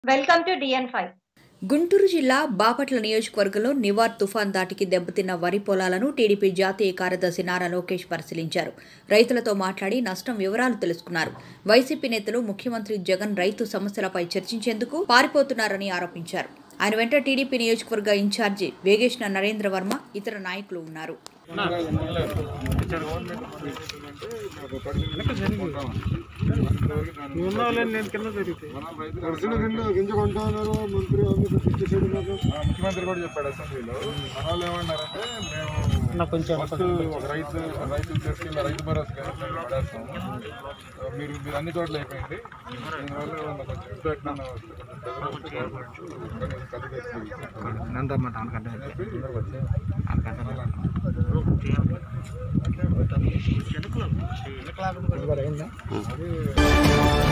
welcome to DN five Guntur జిల్లా బాపట్ల నియోజకవర్గంలో నివార్ తుఫాన్ దాటికి దెబ్బతిన్న వరి పొలాలను టీడీపీ జాతీయ కార్యదర్శి నారా లోకేష్ పరిశీలించారు రైతులతో మాట్లాడి నష్టం వివరాలు తెలుసుకున్నారు వైసీపీ నేతలు ముఖ్యమంత్రి జగన్ రైతు సమస్యలపై చర్చించేందుకు పారిపోతున్నారని ఆరోపించారు ఆయన వెంట టీడీపీ నియోజకవర్గ ఇన్ఛార్జి వేగేష్ణ నరేంద్ర వర్మ ఇతర నాయకులు ఉన్నారు నేను కింద జరిగితే దర్శన గింజ గింజ కొంటా ఉన్నారు మంత్రి అందరూ ఇచ్చేసాడు నాకు ముఖ్యమంత్రి కూడా చెప్పాడు అసెంబ్లీలో మన వాళ్ళు ఏమన్నారంటే మేము నాకు కొంచెం ఫస్ట్ ఒక రైతు రైతు తీసుకెళ్ళి రైతు భరోసా కేంద్రం మేము పడేస్తాము సో మీరు మీరు అన్ని చోట్ల అయిపోయింది దీనివల్ల ఏమన్నా కొంచెం ఇంపాక్ట్ అన్న వస్తే కొంచెం ప్రజలకు కలిగేసి నందమ్మ అనుకంటే చెప్పి